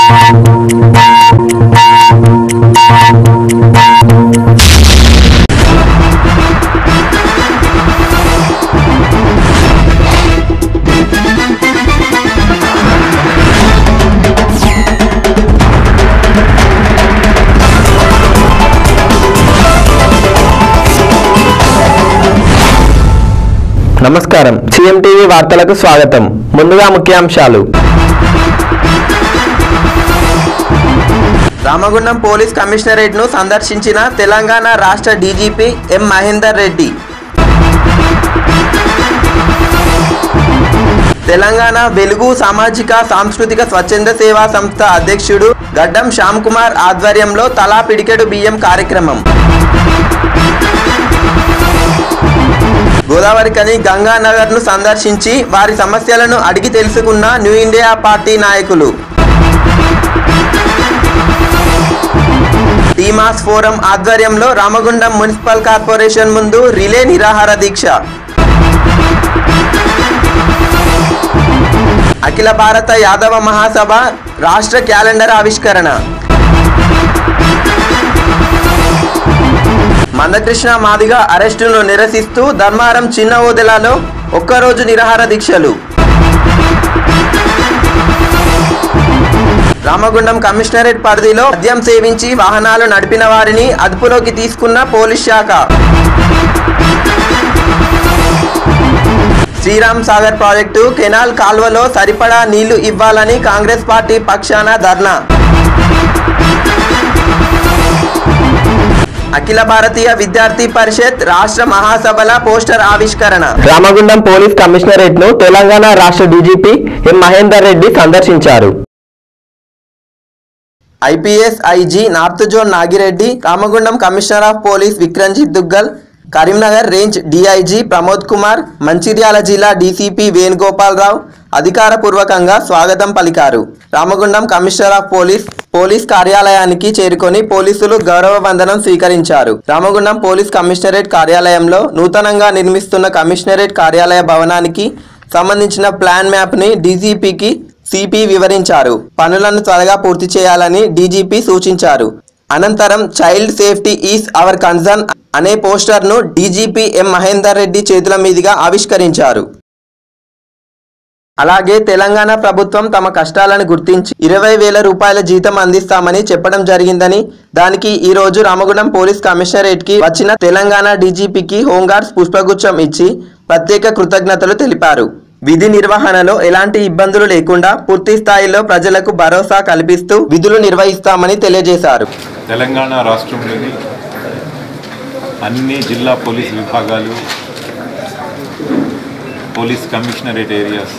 నమస్కారం CM TV వార్తలకు స్వాగతం ముందుగా ముఖ్యాంశాలు రామగుండం పోలీస్ కమిషనరేట్ ను సందర్శించిన తెలంగాణ రాష్ట్ర డీజీపీ ఎం మహేందర్ రెడ్డి తెలంగాణ వెలుగు సామాజిక సాంస్కృతిక స్వచ్ఛంద సేవా సంస్థ అధ్యక్షుడు గడ్డం శ్యామ్ కుమార్ ఆధ్వర్యంలో తలా పిడికెడు బియ్యం కార్యక్రమం గోదావరి కని గంగానగర్ ను సందర్శించి వారి సమస్యలను అడిగి తెలుసుకున్న న్యూ ఇండియా పార్టీ నాయకులు టీమాస్ ఫోరం ఆధ్వర్యంలో రామగుండం మున్సిపల్ కార్పొరేషన్ ముందు రిలే నిరాహార దీక్ష అఖిల భారత యాదవ మహాసభ రాష్ట్ర క్యాలెండర్ ఆవిష్కరణ మందకృష్ణ మాదిగ అరెస్టును నిరసిస్తూ ధర్మారం చిన్న ఓదెలాలో ఒక్కరోజు నిరాహార దీక్షలు రామగుండం కమిషనరేట్ పరిధిలో మద్యం సేవించి వాహనాలు నడిపిన వారిని అదుపులోకి తీసుకున్న పోలీస్ శాఖ శ్రీరామ్ సాగర్ ప్రాజెక్టు కెనాల్ కాల్వలో సరిపడా నీళ్లు ఇవ్వాలని కాంగ్రెస్ పార్టీ పక్షాన ధర్నా అఖిల భారతీయ విద్యార్థి పరిషత్ రాష్ట్ర మహాసభల పోస్టర్ ఆవిష్కరణ రామగుండం పోలీస్ కమిషనరేట్ ను తెలంగాణ రాష్ట్ర డీజీపీ ఎం మహేందర్ రెడ్డి సందర్శించారు IPS IG north zone Nagireddy Ramagundam commissioner of police Vikramjit Duggal Karimnagar range DIG Pramod Kumar Mancherial జిల్లా డీసీపీ వేణుగోపాలరావు అధికారపూర్వకంగా స్వాగతం పలికారు Ramagundam commissioner of police police కార్యాలయానికి చేరుకొని పోలీసులు గౌరవ వందనం స్వీకరించారు రామగుండం పోలీస్ కమిషనరేట్ కార్యాలయంలో నూతనంగా నిర్మిస్తున్న కమిషనరేట్ కార్యాలయ భవనానికి సంబంధించిన ప్లాన్ మ్యాప్ ని డీజీపీకి సిపి వివరించారు పనులను త్వరగా పూర్తి చేయాలని డీజీపీ సూచించారు అనంతరం child safety is our concern అనే పోస్టర్ను డీజీపీ ఎం మహేందర్ రెడ్డి చేతుల మీదుగా ఆవిష్కరించారు అలాగే తెలంగాణ ప్రభుత్వం తమ కష్టాలను గుర్తించి ఇరవై వేల రూపాయల జీతం అందిస్తామని చెప్పడం జరిగిందని దానికి ఈ రోజు రామగుండం పోలీస్ కమిషనరేట్ కి వచ్చిన తెలంగాణ డీజీపీకి హోంగార్డ్స్ పుష్పగుచ్చం ఇచ్చి ప్రత్యేక కృతజ్ఞతలు తెలిపారు విధి నిర్వహణలో ఎలాంటి ఇబ్బందులు లేకుండా పూర్తి స్థాయిలో ప్రజలకు భరోసా కల్పిస్తూ విధులు నిర్వహిస్తామని తెలియజేశారు తెలంగాణ రాష్ట్రంలోని అన్ని జిల్లా పోలీస్ విభాగాలు పోలీస్ కమిషనరేట్ ఏరియాస్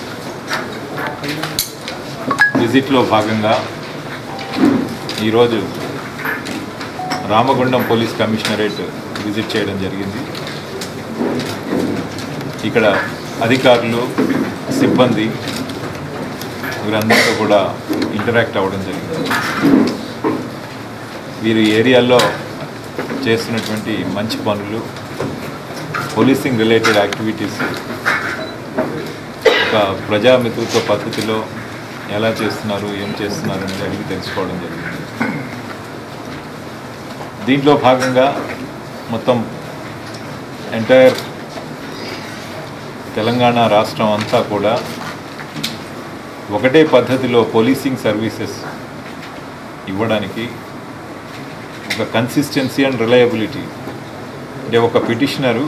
విజిట్లో భాగంగా ఈరోజు రామగుండం పోలీస్ కమిషనరేట్ విజిట్ చేయడం జరిగింది ఇక్కడ అధికారులు సిబ్బంది వీరందరితో కూడా ఇంటరాక్ట్ అవ్వడం జరిగింది వీరు ఈ ఏరియాలో చేస్తున్నటువంటి మంచి పనులు పోలీసింగ్ రిలేటెడ్ యాక్టివిటీస్ ఒక ప్రజామిత్రుత్వ పద్ధతిలో ఎలా చేస్తున్నారు ఏం చేస్తున్నారు అనేది అడిగి తెలుసుకోవడం జరిగింది దీంట్లో భాగంగా మొత్తం ఎంటైర్ తెలంగాణ రాష్ట్రం అంతా కూడా ఒకటే పద్ధతిలో పోలీసింగ్ సర్వీసెస్ ఇవ్వడానికి ఒక కన్సిస్టెన్సీ అండ్ రిలయబిలిటీ అంటే ఒక పిటిషనరు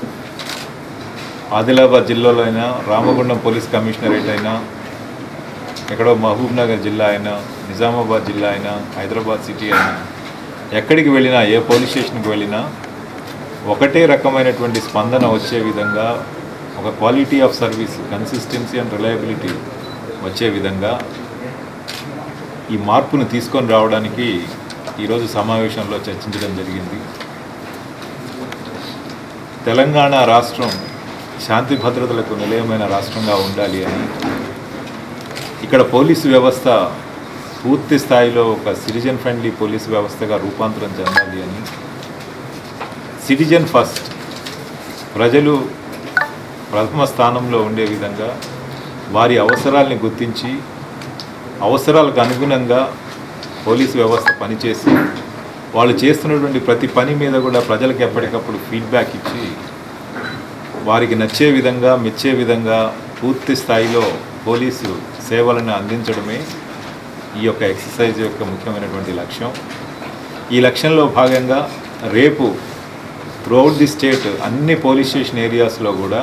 ఆదిలాబాద్ జిల్లాలో అయినా రామగుండం పోలీస్ కమిషనరేట్ అయినా ఎక్కడో మహబూబ్ నగర్ జిల్లా అయినా నిజామాబాద్ జిల్లా అయినా హైదరాబాద్ సిటీ అయినా ఎక్కడికి వెళ్ళినా ఏ పోలీస్ స్టేషన్కి వెళ్ళినా ఒకటే రకమైనటువంటి స్పందన వచ్చే విధంగా ఒక quality of service consistency and reliability వచ్చే విధంగా ఈ మార్పును తీసుకొని రావడానికి ఈరోజు సమావేశంలో చర్చించడం జరిగింది తెలంగాణ రాష్ట్రం శాంతి భద్రతలకు నిలయమైన రాష్ట్రంగా ఉండాలి అని ఇక్కడ పోలీసు వ్యవస్థ పూర్తి స్థాయిలో ఒక సిటిజన్ ఫ్రెండ్లీ పోలీసు వ్యవస్థగా రూపాంతరం చెందాలి అని సిటిజన్ ఫస్ట్ ప్రజలు ప్రథమ స్థానంలో ఉండే విధంగా వారి అవసరాల్ని గుర్తించి అవసరాలకు అనుగుణంగా పోలీసు వ్యవస్థ పనిచేసి వాళ్ళు చేస్తున్నటువంటి ప్రతి పని మీద కూడా ప్రజలకు ఎప్పటికప్పుడు ఫీడ్బ్యాక్ ఇచ్చి వారికి నచ్చే విధంగా మెచ్చే విధంగా పూర్తి స్థాయిలో పోలీసు సేవలను అందించడమే ఈ యొక్క ఎక్సర్సైజ్ యొక్క ముఖ్యమైనటువంటి లక్ష్యం ఈ లక్ష్యంలో భాగంగా రేపు త్రూఅవుట్ ది స్టేట్ అన్ని పోలీస్ స్టేషన్ ఏరియాస్లో కూడా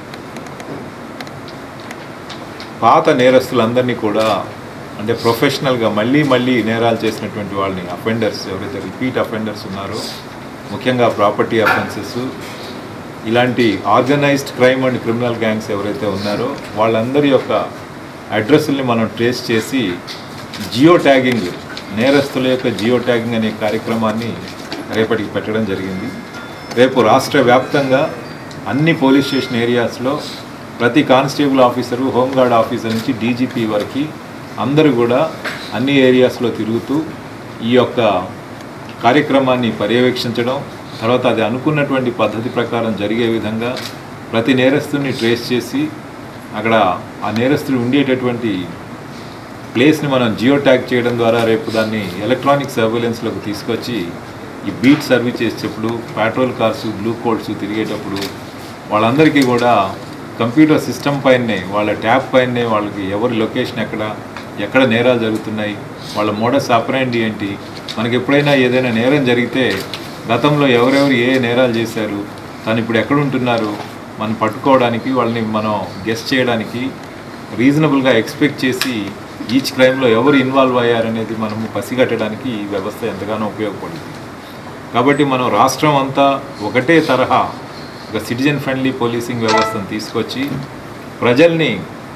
పాత నేరస్తులందరినీ కూడా అంటే ప్రొఫెషనల్గా మళ్ళీ మళ్ళీ నేరాలు చేసినటువంటి వాళ్ళని అఫెండర్స్ ఎవరైతే రిపీట్ అఫెండర్స్ ఉన్నారో ముఖ్యంగా ప్రాపర్టీ అఫెన్సెస్ ఇలాంటి organised crime and criminal gangs ఎవరైతే ఉన్నారో వాళ్ళందరి యొక్క అడ్రస్ని మనం ట్రేస్ చేసి జియో ట్యాగింగ్ నేరస్తుల యొక్క జియో ట్యాగింగ్ అనే కార్యక్రమాన్ని రేపటికి పెట్టడం జరిగింది రేపు రాష్ట్ర వ్యాప్తంగా అన్ని పోలీస్ స్టేషన్ ఏరియాస్లో ప్రతి కానిస్టేబుల్ ఆఫీసరు హోంగార్డ్ ఆఫీసర్ నుంచి డీజీపీ వరకు అందరూ కూడా అన్ని ఏరియాస్లో తిరుగుతూ ఈ యొక్క కార్యక్రమాన్ని పర్యవేక్షించడం తర్వాత అది అనుకున్నటువంటి పద్ధతి ప్రకారం జరిగే విధంగా ప్రతి నేరస్తుని ట్రేస్ చేసి అక్కడ ఆ నేరస్తుడు ఉండేటటువంటి ప్లేస్ని మనం జియో ట్యాగ్ చేయడం ద్వారా రేపు దాన్ని ఎలక్ట్రానిక్ సర్వేలెన్స్లోకి తీసుకొచ్చి ఈ బీట్ సర్వీస్ చేసేటప్పుడు పెట్రోల్ కార్స్ బ్లూ కోడ్స్ తిరిగేటప్పుడు వాళ్ళందరికీ కూడా కంప్యూటర్ సిస్టమ్ పైనే వాళ్ళ ట్యాబ్ పైనే వాళ్ళకి ఎవరి లొకేషన్ ఎక్కడ ఎక్కడ నేరాలు జరుగుతున్నాయి వాళ్ళ మోడస్ ఆపరేండి ఏంటి మనకి ఎప్పుడైనా ఏదైనా నేరం జరిగితే గతంలో ఎవరెవరు ఏ నేరాలు చేశారు తను ఇప్పుడు ఎక్కడ ఉంటున్నారు మనం పట్టుకోవడానికి వాళ్ళని మనం గెస్ట్ చేయడానికి రీజనబుల్గా ఎక్స్పెక్ట్ చేసి ఈచ్ క్రైమ్లో ఎవరు ఇన్వాల్వ్ అయ్యారనేది మనము పసిగట్టడానికి ఈ వ్యవస్థ ఎంతగానో ఉపయోగపడుతుంది కాబట్టి మనం రాష్ట్రం అంతా ఒకటే తరహా ఒక సిటిజన్ ఫ్రెండ్లీ పోలీసింగ్ వ్యవస్థను తీసుకొచ్చి ప్రజల్ని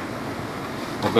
ఒక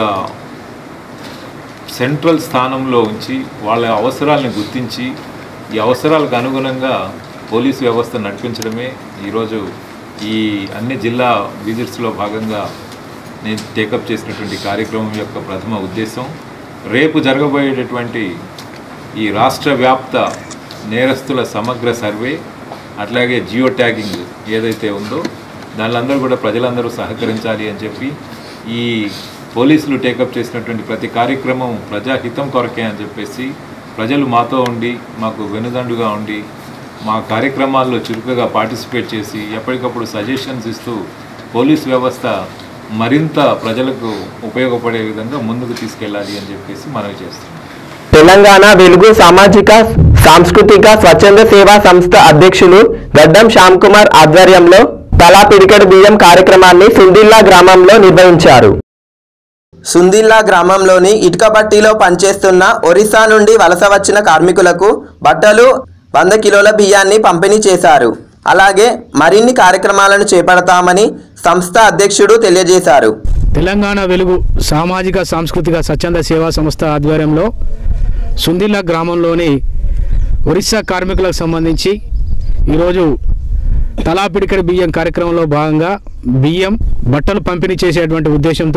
సెంట్రల్ స్థానంలో ఉంచి వాళ్ళ అవసరాలను గుర్తించి ఈ అవసరాలకు అనుగుణంగా పోలీసు వ్యవస్థ నడిపించడమే ఈరోజు ఈ అన్ని జిల్లా విజిట్స్లో భాగంగా నేను టేకప్ చేసినటువంటి కార్యక్రమం యొక్క ప్రథమ ఉద్దేశం రేపు జరగబోయేటటువంటి ఈ రాష్ట్ర వ్యాప్త నేరస్తుల సమగ్ర సర్వే అట్లాగే జియో ట్యాగింగ్ ఏదైతే ఉందో దానిలో అందరూ కూడా ప్రజలందరూ సహకరించాలి అని చెప్పి ఈ పోలీసులు టేకప్ చేసినటువంటి ప్రతి కార్యక్రమం ప్రజాహితం కొరకే అని చెప్పేసి ప్రజలు మాతో ఉండి మాకు వెనుదండుగా ఉండి మా కార్యక్రమాల్లో చురుకుగా పార్టిసిపేట్ చేసి ఎప్పటికప్పుడు సజెషన్స్ ఇస్తూ పోలీస్ వ్యవస్థ మరింత ప్రజలకు ఉపయోగపడే విధంగా ముందుకు తీసుకెళ్ళాలి అని చెప్పేసి మనవి చేస్తున్నాం తెలంగాణ వెలుగు సామాజిక సాంస్కృతిక స్వచ్ఛంద సేవా సంస్థ అధ్యక్షులు గడ్డం శ్యామ్ కుమార్ ఆధ్వర్యంలో తలా పిడికెడు బియ్యం కార్యక్రమాన్ని సుందిల్లా గ్రామంలో నిర్వహించారు సుందిల్లా గ్రామంలోని ఇటుక బట్టీలో పనిచేస్తున్న ఒరిస్సా నుండి వలస వచ్చిన కార్మికులకు బట్టలు వంద కిలోల బియ్యాన్ని పంపిణీ చేశారు అలాగే మరిన్ని కార్యక్రమాలను చేపడతామని సంస్థ అధ్యక్షుడు తెలియజేశారు తెలంగాణ వెలుగు సామాజిక సాంస్కృతిక స్వచ్ఛంద సేవా సంస్థ ఆధ్వర్యంలో సుందిల్లా గ్రామంలోని ఒరిస్సా కార్మికులకు సంబంధించి ఈరోజు తలా పిడికడి బియ్యం కార్యక్రమంలో భాగంగా బియ్యం బట్టలు పంపిణీ చేసేటువంటి ఉద్దేశంతో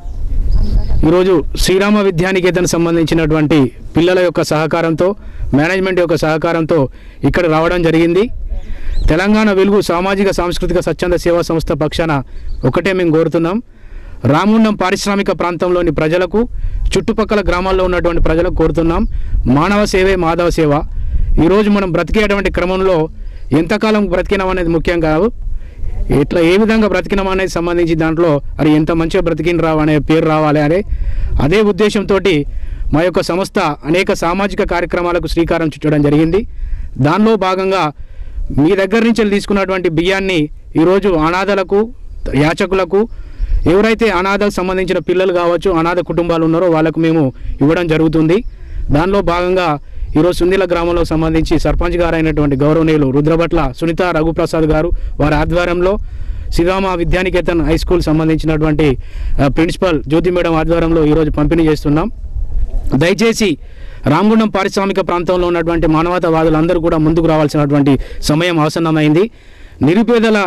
ఈరోజు శ్రీరామ విద్యానికేతన్ సంబంధించినటువంటి పిల్లల యొక్క సహకారంతో మేనేజ్మెంట్ యొక్క సహకారంతో ఇక్కడ రావడం జరిగింది తెలంగాణ వెలుగు సామాజిక సాంస్కృతిక స్వచ్ఛంద సేవా సంస్థ పక్షాన ఒకటే మేము కోరుతున్నాం రాముండం పారిశ్రామిక ప్రాంతంలోని ప్రజలకు చుట్టుపక్కల గ్రామాల్లో ఉన్నటువంటి ప్రజలకు కోరుతున్నాం మానవ సేవే మాధవ సేవ ఈరోజు మనం బ్రతికేటువంటి క్రమంలో ఎంతకాలం బ్రతికినాం అనేది ముఖ్యం కాదు ఇట్లా ఏ విధంగా బ్రతికినాం అనేది సంబంధించి దాంట్లో అది ఎంత మంచిగా బ్రతికిన రావు అనే పేరు రావాలి అనే అదే ఉద్దేశంతో మా యొక్క సంస్థ అనేక సామాజిక కార్యక్రమాలకు శ్రీకారం చుట్టడం జరిగింది దానిలో భాగంగా మీ దగ్గర నుంచి తీసుకున్నటువంటి బియ్యాన్ని ఈరోజు అనాథలకు యాచకులకు ఎవరైతే అనాథకు సంబంధించిన పిల్లలు కావచ్చు అనాథ కుటుంబాలు ఉన్నారో వాళ్ళకు మేము ఇవ్వడం జరుగుతుంది దానిలో భాగంగా ఈరోజు సుందిల గ్రామంలో సంబంధించి సర్పంచ్ గారు అయినటువంటి గౌరవనీయులు రుద్రభట్ల సునీత రఘుప్రసాద్ గారు వారి ఆధ్వర్యంలో శ్రీరామ విద్యానికేతన్ హై స్కూల్ సంబంధించినటువంటి ఆ, ప్రిన్సిపల్ జ్యోతి మేడం ఆధ్వర్యంలో ఈరోజు పంపిణీ చేస్తున్నాం దయచేసి రామగుండం పారిశ్రామిక ప్రాంతంలో ఉన్నటువంటి మానవతావాదులందరూ కూడా ముందుకు రావాల్సినటువంటి సమయం ఆసన్నమైంది నిరుపేదల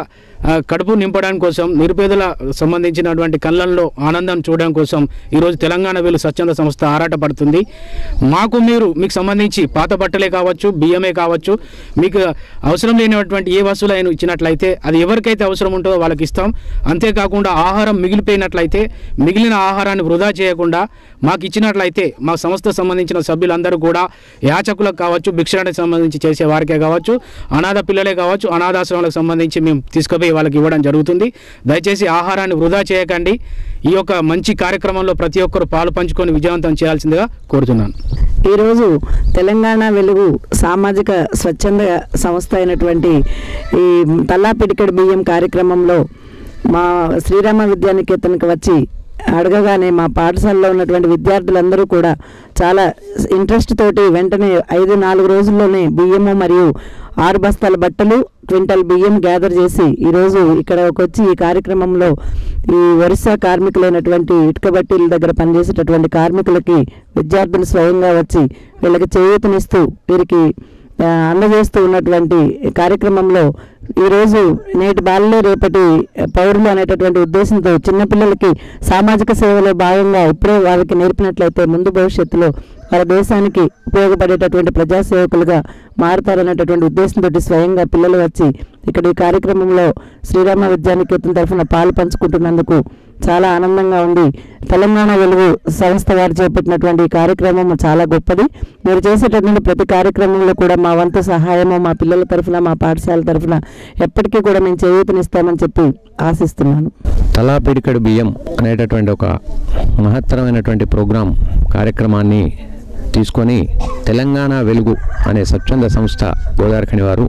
ఆ, కడుపు నింపడానికి కోసం నిరుపేదల సంబంధించినటువంటి కళ్ళల్లో ఆనందం చూడడం కోసం ఈరోజు తెలంగాణ వీళ్ళు స్వచ్ఛంద సంస్థ ఆరాటపడుతుంది మాకు మీరు మీకు సంబంధించి పాత బట్టలే కావచ్చు బియ్యమే కావచ్చు మీకు అవసరం లేనటువంటి ఏ వస్తువులైనా ఇచ్చినట్లయితే అది ఎవరికైతే అవసరం ఉంటుందో వాళ్ళకి ఇస్తాం అంతేకాకుండా ఆహారం మిగిలిపోయినట్లయితే మిగిలిన ఆహారాన్ని వృధా చేయకుండా మాకు ఇచ్చినట్లయితే మా సంస్థ సంబంధించిన సభ్యులందరూ కూడా యాచకులకు కావచ్చు భిక్షానికి సంబంధించి చేసే వారికే కావచ్చు అనాథ పిల్లలే కావచ్చు అనాథాశ్రమాలకు సంబంధించి మేము తీసుకుపోయి వాళ్ళకి ఇవ్వడం జరుగుతుంది దయచేసి ఆహారాన్ని వృధా చేయకండి ఈ యొక్క మంచి కార్యక్రమంలో ప్రతి ఒక్కరు పాలు పంచుకొని విజయవంతం చేయాల్సిందిగా కోరుతున్నాను ఈరోజు తెలంగాణ వెలుగు సామాజిక స్వచ్ఛంద సంస్థ అయినటువంటి ఈ తల్లా పిడికెడు బియ్యం కార్యక్రమంలో మా శ్రీరామ విద్యానికేతన్కి వచ్చి అడగగానే మా పాఠశాలలో ఉన్నటువంటి విద్యార్థులందరూ కూడా చాలా ఇంట్రెస్ట్ తోటి వెంటనే ఐదు నాలుగు రోజుల్లోనే బియ్యము మరియు ఆరు బస్తాల బట్టలు క్వింటల్ బియ్యం గ్యాదర్ చేసి ఈరోజు ఇక్కడికి వచ్చి ఈ కార్యక్రమంలో ఈ ఒరిస్సా కార్మికులైనటువంటి ఇటుక బట్టీల దగ్గర పనిచేసేటటువంటి కార్మికులకి విద్యార్థులు స్వయంగా వచ్చి వీళ్ళకి చేయూతనిస్తూ వీరికి ఆ, అందజేస్తూ ఉన్నటువంటి కార్యక్రమంలో ఈరోజు నేటి బాలలో రేపటి పౌరులు అనేటటువంటి ఉద్దేశంతో చిన్నపిల్లలకి సామాజిక సేవలో భాగంగా ఇప్పుడే వారికి నేర్పినట్లయితే ముందు భవిష్యత్తులో వాళ్ళ దేశానికి ఉపయోగపడేటటువంటి ప్రజాసేవకులుగా మారుతారనేటటువంటి ఉద్దేశంతో స్వయంగా పిల్లలు వచ్చి ఇక్కడ ఈ కార్యక్రమంలో శ్రీరామ విద్యానికేతన్ తరఫున పాలు పంచుకుంటున్నందుకు చాలా ఆనందంగా ఉంది తెలంగాణ వెలుగు సంస్థ వారు చేపట్టినటువంటి ఈ కార్యక్రమం చాలా గొప్పది మీరు చేసేటటువంటి ప్రతి కార్యక్రమంలో కూడా మా వంతు సహాయము మా పిల్లల తరఫున మా పాఠశాల తరఫున ఎప్పటికీ కూడా మేము చేయూతనిస్తామని చెప్పి ఆశిస్తున్నాను తలా పిడికడు బియ్యం అనేటటువంటి ఒక మహత్తరమైనటువంటి ప్రోగ్రాం కార్యక్రమాన్ని తీసుకొని తెలంగాణ వెలుగు అనే స్వచ్ఛంద సంస్థ గోదావరిఖని వారు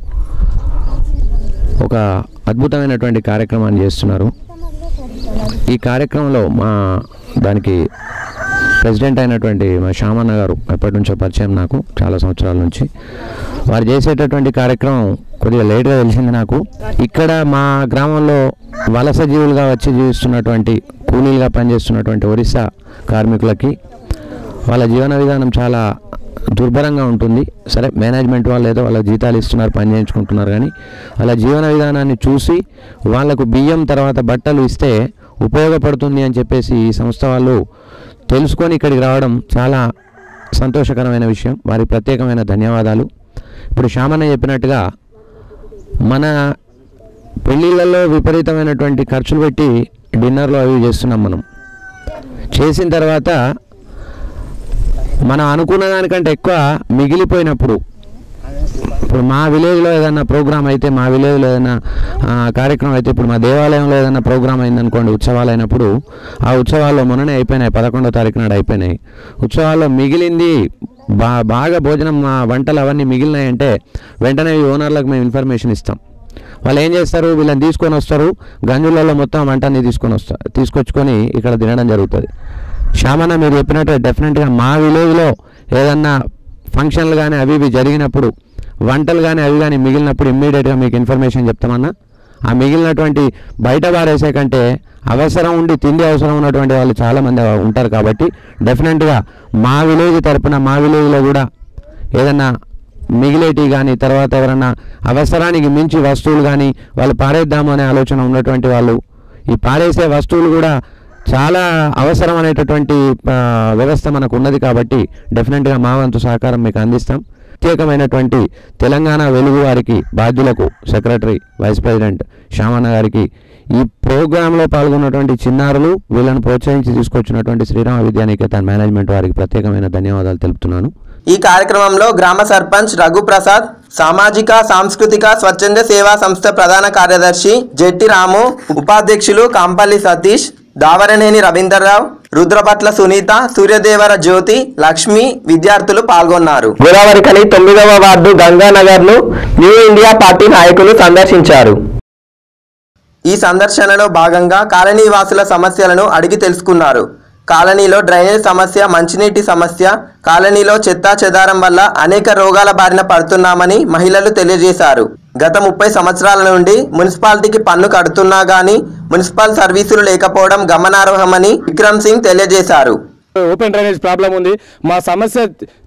ఒక అద్భుతమైనటువంటి కార్యక్రమాన్ని చేస్తున్నారు ఈ కార్యక్రమంలో మా దానికి ప్రెసిడెంట్ అయినటువంటి మా శ్యామన్న గారు ఎప్పటి నుంచో పరిచయం నాకు చాలా సంవత్సరాల నుంచి వారు చేసేటటువంటి కార్యక్రమం కొద్దిగా లేట్గా తెలిసింది నాకు ఇక్కడ మా గ్రామంలో వలస జీవులుగా వచ్చి జీవిస్తున్నటువంటి కూలీలుగా పనిచేస్తున్నటువంటి ఒరిస్సా కార్మికులకి వాళ్ళ జీవన విధానం చాలా దుర్భరంగా ఉంటుంది సరే మేనేజ్మెంట్ వాళ్ళు ఏదో వాళ్ళ జీతాలు ఇస్తున్నారు పని చేయించుకుంటున్నారు కానీ వాళ్ళ జీవన విధానాన్ని చూసి వాళ్ళకు బియ్యం తర్వాత బట్టలు ఇస్తే ఉపయోగపడుతుంది అని చెప్పేసి ఈ సంస్థ వాళ్ళు తెలుసుకొని ఇక్కడికి రావడం చాలా సంతోషకరమైన విషయం వారికి ప్రత్యేకమైన ధన్యవాదాలు ఇప్పుడు శ్యామన్న చెప్పినట్టుగా మన పెళ్ళిళ్ళల్లో విపరీతమైనటువంటి ఖర్చులు పెట్టి డిన్నర్లో అవి చేస్తున్నాం మనం చేసిన తర్వాత మనం అనుకున్న దానికంటే ఎక్కువ మిగిలిపోయినప్పుడు ఇప్పుడు మా విలేజ్లో ఏదైనా ప్రోగ్రామ్ అయితే మా విలేజ్లో ఏదైనా ఆ, కార్యక్రమం అయితే ఇప్పుడు మా దేవాలయంలో ఏదైనా ప్రోగ్రామ్ అయిందనుకోండి ఉత్సవాలు అయినప్పుడు ఆ ఉత్సవాల్లో మొన్ననే అయిపోయినాయి పదకొండో తారీఖు నాడు అయిపోయినాయి ఉత్సవాల్లో మిగిలింది బా బాగా భోజనం మా వంటలు అవన్నీ మిగిలినాయంటే వెంటనే ఈ ఓనర్లకు మేము ఇన్ఫర్మేషన్ ఇస్తాం వాళ్ళు ఏం చేస్తారు వీళ్ళని తీసుకొని వస్తారు గంజులలో మొత్తం వంటని తీసుకొని వస్తారు తీసుకొచ్చుకొని ఇక్కడ తినడం జరుగుతుంది శ్యామన్న మీరు చెప్పినట్టు డెఫినెట్గా మా విలేజ్లో ఏదన్నా ఫంక్షన్లు కానీ అవి ఇవి జరిగినప్పుడు వంటలు కానీ అవి కానీ మిగిలినప్పుడు ఇమ్మీడియట్గా మీకు ఇన్ఫర్మేషన్ చెప్తామన్నా ఆ మిగిలినటువంటి బయట పారేసే కంటే అవసరం ఉండి తిండి అవసరం ఉన్నటువంటి వాళ్ళు చాలామంది ఉంటారు కాబట్టి డెఫినెట్గా మా విలేజ్ తరపున మా విలేజ్లో కూడా ఏదన్నా మిగిలేటి కానీ తర్వాత ఎవరన్నా అవసరానికి మించి వస్తువులు కానీ వాళ్ళు పారేద్దాము అనే ఆలోచన ఉన్నటువంటి వాళ్ళు ఈ పారేసే వస్తువులు కూడా చాలా అవసరం అనేటటువంటి ఆ, వ్యవస్థ మనకు ఉన్నది కాబట్టి డెఫినెట్గా మా వంతు సహకారం మీకు అందిస్తాం ప్రత్యేకమైనటువంటి తెలంగాణ వెలుగు వారికి బాధ్యులకు సెక్రటరీ వైస్ ప్రెసిడెంట్ శ్యామన్న గారికి ఈ ప్రోగ్రాంలో పాల్గొన్నటువంటి చిన్నారులు వీళ్ళని ప్రోత్సహించి తీసుకొచ్చినటువంటి శ్రీరామ విద్యానికేతన్ మేనేజ్మెంట్ వారికి ప్రత్యేకమైన ధన్యవాదాలు తెలుపుతున్నాను ఈ కార్యక్రమంలో గ్రామ సర్పంచ్ రఘు ప్రసాద్ సామాజిక సాంస్కృతిక స్వచ్ఛంద సేవా సంస్థ ప్రధాన కార్యదర్శి జెట్టి రాము ఉపాధ్యక్షులు కాంపల్లి సతీష్ దావరనేని రవీందర్రావు రుద్రపట్ల సునీత సూర్యదేవర జ్యోతి లక్ష్మి విద్యార్థులు పాల్గొన్నారు గోదావరికని తొమ్మిదవ వార్డు గంగానగర్ను న్యూ ఇండియా పార్టీ నాయకులు సందర్శించారు ఈ సందర్శనలో భాగంగా కాలనీ వాసుల సమస్యలను అడిగి తెలుసుకున్నారు కాలనీలో డ్రైనేజ్ సమస్య మంచినీటి సమస్య కాలనీలో చెత్తా చెదారం వల్ల అనేక రోగాల బారిన పడుతున్నామని మహిళలు తెలియజేశారు గత ముప్పై సంవత్సరాల నుండి మున్సిపాలిటీకి పన్ను కడుతున్నా గానీ మున్సిపల్ సర్వీసులు లేకపోవడం గమనార్హమని విక్రమ్ సింగ్ తెలియజేశారు ఓపెన్ డ్రైనేజ్ ప్రాబ్లం ఉంది మా సమస్య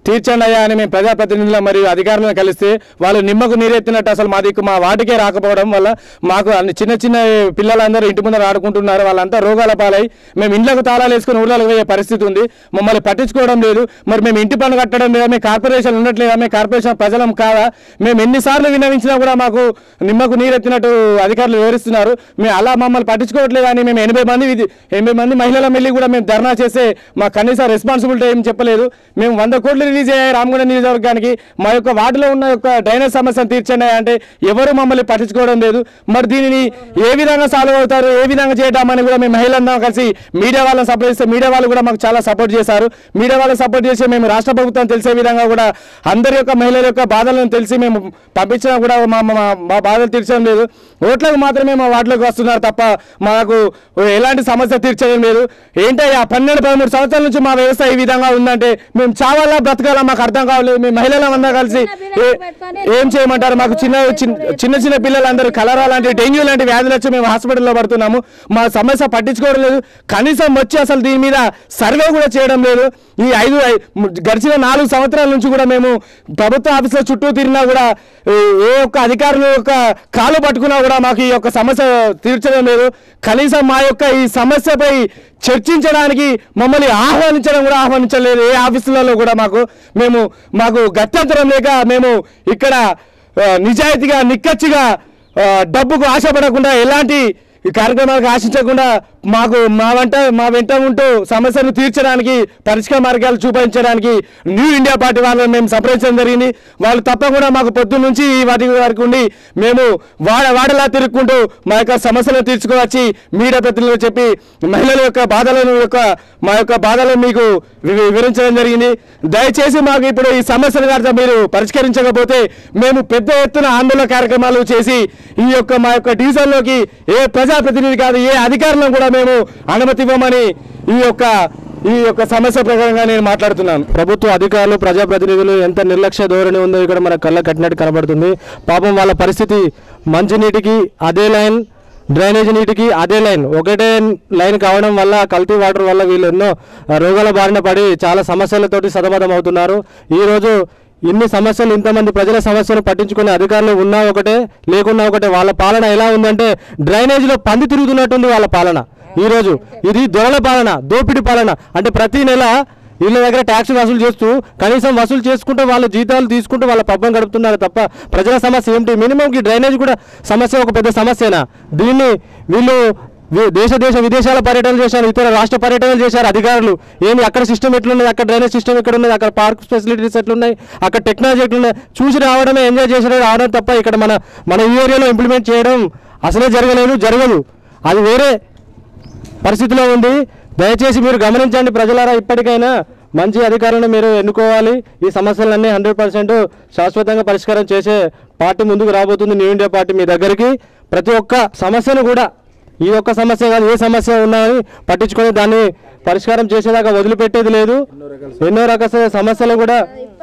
తీర్చండి అయ్యా అని మేము ప్రజాప్రతినిధులు మరియు అధికారులను కలిస్తే వాళ్ళు నిమ్మకు నీరెత్తినట్టు అసలు మా దిక్కు మా వాటికే రాకపోవడం వల్ల మాకు అన్ని చిన్న చిన్న పిల్లలందరూ ఇంటి ముందర ఆడుకుంటున్నారు వాళ్ళంతా రోగాల పాలై మేము ఇండ్లకు తాళాలు వేసుకుని ఊళ్ళకి పోయే పరిస్థితి ఉంది మమ్మల్ని పట్టించుకోవడం లేదు మరి మేము ఇంటి పన్ను కట్టడం లేదా మేము కార్పొరేషన్ ఉండట్లేదా మేము కార్పొరేషన్ ప్రజలం కాదా మేము ఎన్నిసార్లు విన్నవించినా కూడా మాకు నిమ్మకు నీరెత్తినట్టు అధికారులు వివరిస్తున్నారు మేము అలా మమ్మల్ని పట్టించుకోవట్లేదని మేము ఎనభై మంది విధి- ఎనభై మంది మహిళల వెళ్ళి కూడా మేము ధర్నా చేస్తే మా కనీస రెస్పాన్సిబిలిటీ ఏం చెప్పలేదు మేము వంద కోట్లు రిలీజ్ అయ్యాయి రామగుండ నియోజకవర్గానికి మా యొక్క వార్డులో ఉన్న యొక్క డ్రైనేజ్ సమస్యను తీర్చండి అంటే ఎవరు మమ్మల్ని పట్టించుకోవడం లేదు మరి దీనిని ఏ విధంగా సాల్వ్ అవుతారు ఏ విధంగా చేయడామని కూడా మేము మహిళలందరం కలిసి మీడియా వాళ్ళని సపోర్ట్ చేస్తే మీడియా వాళ్ళు కూడా మాకు చాలా సపోర్ట్ చేశారు మీడియా వాళ్ళని సపోర్ట్ చేసి మేము రాష్ట్ర ప్రభుత్వం తెలిసే విధంగా కూడా అందరి యొక్క మహిళల యొక్క బాధలను తెలిసి మేము పంపించినా కూడా మా మా- మా బాధలు తీర్చడం లేదు ఓట్లకు మాత్రమే మా వార్డులోకి వస్తున్నారు తప్ప మాకు ఎలాంటి సమస్య తీర్చడం లేదు ఏంటయ్యా పన్నెండు పదమూడు సంవత్సరాల నుంచి మా వ్యవస్థ ఈ విధంగా ఉందంటే మేము చావాలా బ్రతకాలా మాకు అర్థం కావలేదు మేము మహిళలం అందరం కలిసి ఏ- ఏం చేయమంటారు మాకు చిన్న చిన్న చిన్న చిన్న పిల్లలందరూ కలరా లాంటి డెంగ్యూ లాంటి వ్యాధులు వచ్చి మేము హాస్పిటల్లో పడుతున్నాము మా సమస్య పట్టించుకోవడం లేదు కనీసం వచ్చి అసలు దీని మీద సర్వే కూడా చేయడం లేదు ఈ ఐదు ఐ- గడిచిన నాలుగు సంవత్సరాల నుంచి కూడా మేము ప్రభుత్వ ఆఫీసుల చుట్టూ తిరిగినా కూడా ఏ ఏ ఒక్క అధికారులు యొక్క కాలు పట్టుకున్నా కూడా మాకు ఈ యొక్క సమస్య తీర్చడం లేదు కనీసం మా యొక్క ఈ సమస్యపై చర్చించడానికి మమ్మల్ని ఆహ్వానించడం కూడా ఆహ్వానించలేదు ఏ ఆఫీసులలో కూడా మాకు మేము మాకు గత్యంతరం లేక మేము ఇక్కడ ఆ, నిజాయితీగా నిక్కచ్చిగా ఆ, డబ్బుకు ఆశపడకుండా ఎలాంటి ఈ కార్యక్రమాలకు ఆశించకుండా మాకు మా వెంట మా వెంట ఉంటూ సమస్యను తీర్చడానికి పరిష్కార మార్గాలు చూపించడానికి న్యూ ఇండియా పార్టీ వాళ్ళని మేము సంప్రదించడం జరిగింది వాళ్ళు తప్పకుండా మాకు పొద్దున్న నుంచి వాటి వరకు ఉండి మేము వాడ వాడలా తిరుక్కుంటూ మా యొక్క సమస్యలను తీర్చుకోవచ్చి మీడియా ప్రతినిధులు చెప్పి మహిళల యొక్క బాధలను యొక్క మా యొక్క బాధలను మీకు వి- వివరించడం జరిగింది దయచేసి మాకు ఇప్పుడు ఈ సమస్యల కనుక మీరు పరిష్కరించకపోతే మేము పెద్ద ఎత్తున ఆందోళన కార్యక్రమాలు చేసి ఈ యొక్క మా యొక్క డివిజన్లోకి ఏ ప్రజాప్రతినిధి కాదు ఏ అధికారులను కూడా మేము అనుమతి ఇవ్వమని ఈ యొక్క ఈ యొక్క సమస్య ప్రకారంగా నేను మాట్లాడుతున్నాను ప్రభుత్వ అధికారులు ప్రజాప్రతినిధులు ఎంత నిర్లక్ష్య ధోరణి ఉందో ఇక్కడ మన కళ్ళ కట్టినట్టు కనబడుతుంది పాపం వాళ్ళ పరిస్థితి మంచినీటికి అదే లైన్ డ్రైనేజ్ నీటికి అదే లైన్ ఒకటే లైన్ కావడం వల్ల కల్తీ వాటర్ వల్ల వీళ్ళు ఎన్నో ఆ, రోగాల బారిన పడి చాలా సమస్యలతోటి సతమతం అవుతున్నారు ఈరోజు ఇన్ని సమస్యలు ఇంతమంది ప్రజల సమస్యలు పట్టించుకునే అధికారులు ఉన్నా ఒకటే లేకున్నా ఒకటే వాళ్ళ పాలన ఎలా ఉందంటే డ్రైనేజీలో పంది తిరుగుతున్నట్టుంది వాళ్ళ పాలన ఈరోజు ఇది దొరల పాలన దోపిడి పాలన అంటే ప్రతి నెల వీళ్ళ దగ్గర ట్యాక్స్ వసూలు చేస్తూ కనీసం వసూలు చేసుకుంటూ వాళ్ళ జీతాలు తీసుకుంటూ వాళ్ళ పబ్బం గడుపుతున్నారు తప్ప ప్రజల సమస్య ఏమిటి మినిమం ఈ డ్రైనేజ్ కూడా సమస్య ఒక పెద్ద సమస్యనా దీన్ని వీళ్ళు వి- దేశ దేశ విదేశాల పర్యటనలు చేశారు ఇతర రాష్ట్ర పర్యటనలు చేశారు అధికారులు ఏంది అక్కడ సిస్టమ్ ఎట్లున్నది అక్కడ డ్రైనేజ్ సిస్టమ్ ఎక్కడ ఉన్నది అక్కడ పార్క్ ఫెసిలిటీస్ ఎట్లున్నాయి అక్కడ టెక్నాలజీ ఎట్లున్నాయి చూసి రావడమే ఎంజాయ్ చేసి రావడం తప్ప ఇక్కడ మన మన ఈ ఏరియాలో ఇంప్లిమెంట్ చేయడం అసలే జరగలేదు జరగదు అది వేరే పరిస్థితిలో ఉంది దయచేసి మీరు గమనించండి ప్రజలారా ఇప్పటికైనా మంచి అధికారులను మీరు ఎన్నుకోవాలి ఈ సమస్యలన్నీ హండ్రెడ్ పర్సెంట్ శాశ్వతంగా పరిష్కారం చేసే పార్టీ ముందుకు రాబోతుంది న్యూ ఇండియా పార్టీ మీ దగ్గరికి ప్రతి ఒక్క సమస్యను కూడా ఈ ఒక్క సమస్య కాదు ఏ సమస్య ఉన్నా అని పట్టించుకొని దాన్ని పరిష్కారం చేసేదాకా వదిలిపెట్టేది లేదు ఎన్నో రకాల సమస్యలు కూడా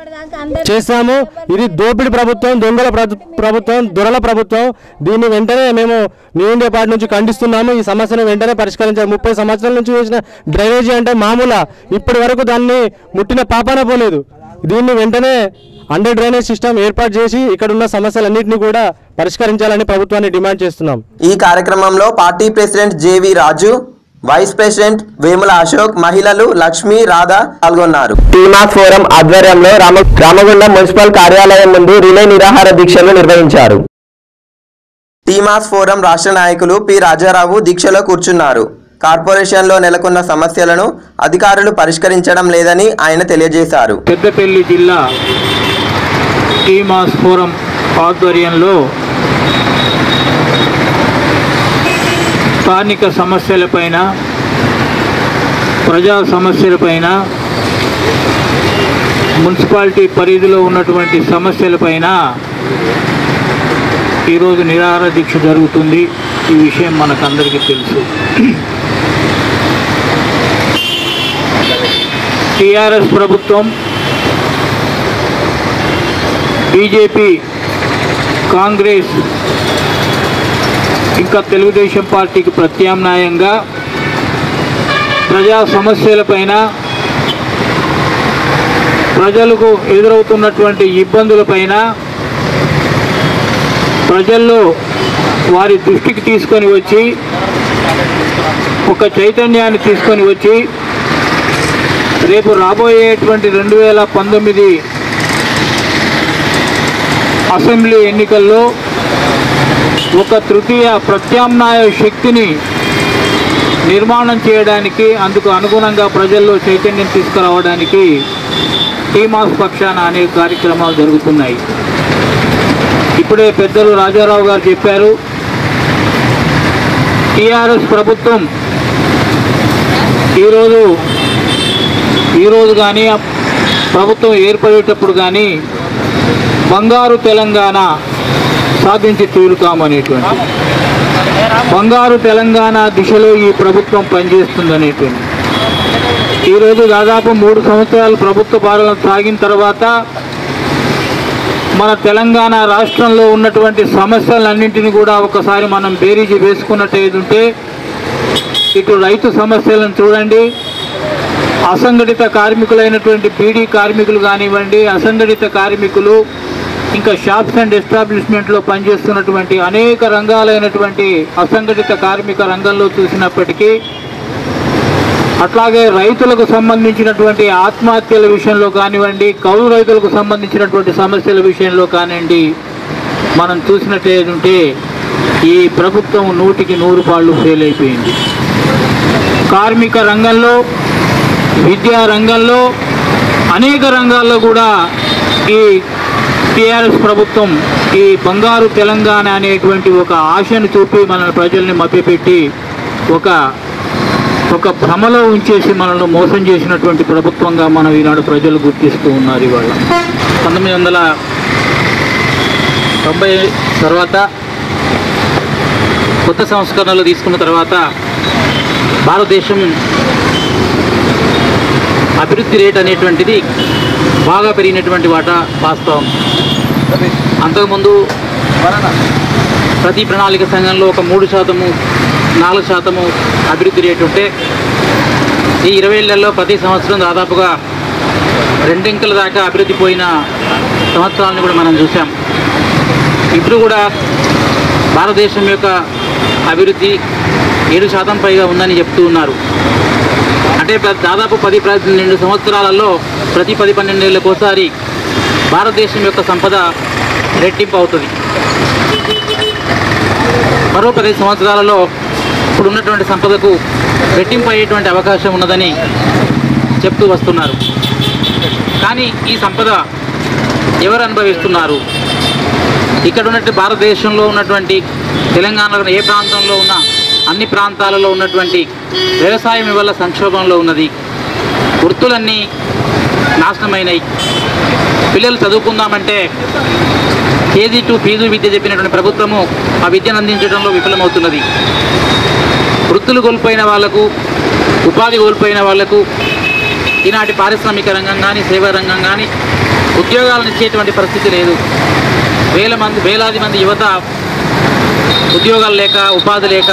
చేస్తాము ఇది దోపిడి ప్రభుత్వం దొంగల ప్రభు- ప్రభుత్వం దొరల ప్రభుత్వం దీన్ని వెంటనే మేము న్యూ ఇండియా పార్టీ నుంచి ఖండిస్తున్నాము ఈ సమస్యను వెంటనే పరిష్కరించాలి ముప్పై సంవత్సరాల నుంచి చేసిన డ్రైనేజీ అంటే మామూలా ఇప్పటి వరకు దాన్ని ముట్టిన పాపాన పోలేదు దీన్ని వెంటనే అండర్ డ్రైనేజ్ సిస్టమ్ ఏర్పాటు చేసి ఇక్కడ ఉన్న సమస్యలన్నింటినీ కూడా పరిష్కరించాలని ప్రభుత్వాన్ని డిమాండ్ చేస్తున్నాం ఈ కార్యక్రమంలో party president JV Raju vice president Vemula Ashok మహిళలు లక్ష్మి రాధా పాల్గొన్నారు టీమాస్ ఫోరం ఆధ్వర్యంలో రామ రామగుండం మున్సిపల్ కార్యాలయం ముందు రిలే నిరాహార దీక్షలు నిర్వహించారు టీమాస్ ఫోరం రాష్ట్ర నాయకులు పి రాజారావు దీక్షలో కూర్చున్నారు కార్పొరేషన్లో నెలకొన్న సమస్యలను అధికారులు పరిష్కరించడం లేదని ఆయన తెలియజేశారు పెద్దపల్లి జిల్లా టీమాస్ ఫోరం ఆధ్వర్యంలో స్థానిక సమస్యలపైన ప్రజా సమస్యలపైన మున్సిపాలిటీ పరిధిలో ఉన్నటువంటి సమస్యలపైన ఈరోజు నిరాహార దీక్ష జరుగుతుంది ఈ విషయం మనకందరికీ తెలుసు టీఆర్ఎస్ ప్రభుత్వం బీజేపీ కాంగ్రెస్ ఇంకా తెలుగుదేశం పార్టీకి ప్రత్యామ్నాయంగా ప్రజా సమస్యలపైన ప్రజలకు ఎదురవుతున్నటువంటి ఇబ్బందులపైన ప్రజల్లో వారి దృష్టికి తీసుకొని వచ్చి ఒక చైతన్యాన్ని తీసుకొని వచ్చి రేపు రాబోయేటువంటి రెండు వేల పంతొమ్మిది అసెంబ్లీ ఎన్నికల్లో ఒక తృతీయ ప్రత్యామ్నాయ శక్తిని నిర్మాణం చేయడానికి అందుకు అనుగుణంగా ప్రజల్లో చైతన్యం తీసుకురావడానికి టీమాస్ పక్షాన అనేక కార్యక్రమాలు జరుగుతున్నాయి ఇప్పుడే పెద్దలు రాజారావు గారు చెప్పారు టీఆర్ఎస్ ప్రభుత్వం ఈరోజు ఈరోజు కానీ ప్రభుత్వం ఏర్పడేటప్పుడు కానీ బంగారు తెలంగాణ సాధించి తీరుతామనేటువంటి బంగారు తెలంగాణ దిశలో ఈ ప్రభుత్వం పనిచేస్తుందనేటువంటి ఈరోజు దాదాపు మూడు సంవత్సరాలు ప్రభుత్వ పాలన సాగిన తర్వాత మన తెలంగాణ రాష్ట్రంలో ఉన్నటువంటి సమస్యలన్నింటినీ కూడా ఒకసారి మనం బేరీజు వేసుకున్నట్టు ఉంటే ఇటు రైతు సమస్యలను చూడండి అసంఘటిత కార్మికులైనటువంటి బీడీ కార్మికులు కానివ్వండి అసంఘటిత కార్మికులు ఇంకా షాప్స్ అండ్ ఎస్టాబ్లిష్మెంట్లో పనిచేస్తున్నటువంటి అనేక రంగాలైనటువంటి అసంఘటిత కార్మిక రంగంలో చూసినప్పటికీ అట్లాగే రైతులకు సంబంధించినటువంటి ఆత్మహత్యల విషయంలో కానివ్వండి కౌలు రైతులకు సంబంధించినటువంటి సమస్యల విషయంలో కానివ్వండి మనం చూసినట్లయితే ఈ ప్రభుత్వం నూటికి నూరు పాళ్ళు ఫెయిల్ అయిపోయింది కార్మిక రంగంలో విద్యా రంగంలో అనేక రంగాల్లో కూడా ఈ టీఆర్ఎస్ ప్రభుత్వం ఈ బంగారు తెలంగాణ అనేటువంటి ఒక ఆశను చూపి మన ప్రజల్ని మభ్యపెట్టి ఒక ఒక భ్రమలో ఉంచేసి మనల్ని మోసం చేసినటువంటి ప్రభుత్వంగా మనం ఈనాడు ప్రజలు గుర్తిస్తూ ఉన్నారు ఇవాళ పంతొమ్మిది వందల తొంభై తర్వాత కొత్త సంస్కరణలు తీసుకున్న తర్వాత భారతదేశం అభివృద్ధి రేట్ అనేటువంటిది బాగా పెరిగినటువంటి వాట వాస్తవం అంతకుముందు ప్రతి ప్రణాళిక సంఘంలో ఒక మూడు శాతము నాలుగు శాతము అభివృద్ధి రేటు ఉంటే ఈ ఇరవై ఏళ్లలో ప్రతి సంవత్సరం దాదాపుగా రెండింకల దాకా అభివృద్ధి పోయిన సంవత్సరాలను కూడా మనం చూసాం ఇప్పుడు కూడా భారతదేశం యొక్క అభివృద్ధి ఏడు శాతం పైగా ఉందని చెప్తూ ఉన్నారు అంటే ప్ర- దాదాపు పది పన్నెండు సంవత్సరాలలో ప్రతి పది పన్నెండేళ్ళకి ఒకసారి భారతదేశం యొక్క సంపద రెట్టింపు అవుతుంది మరో పది సంవత్సరాలలో ఇప్పుడు ఉన్నటువంటి సంపదకు రెట్టింపు అయ్యేటువంటి అవకాశం ఉన్నదని చెప్తూ వస్తున్నారు కానీ ఈ సంపద ఎవరు అనుభవిస్తున్నారు ఇక్కడ ఉన్నట్టు భారతదేశంలో ఉన్నటువంటి తెలంగాణలో ఏ ప్రాంతంలో ఉన్న అన్ని ప్రాంతాలలో ఉన్నటువంటి వ్యవసాయం వల్ల సంక్షోభంలో ఉన్నది వృత్తులన్నీ నాశనమైనాయి పిల్లలు చదువుకుందామంటే కేజీ టు ఫీజు విద్య చెప్పినటువంటి ప్రభుత్వము ఆ విద్యను అందించడంలో విఫలమవుతున్నది వృత్తులు కోల్పోయిన వాళ్లకు ఉపాధి కోల్పోయిన వాళ్లకు ఈనాటి పారిశ్రామిక రంగం కానీ సేవా రంగం కానీ ఉద్యోగాలను ఇచ్చేటువంటి పరిస్థితి లేదు వేల మంది వేలాది మంది యువత ఉద్యోగాలు లేక ఉపాధి లేక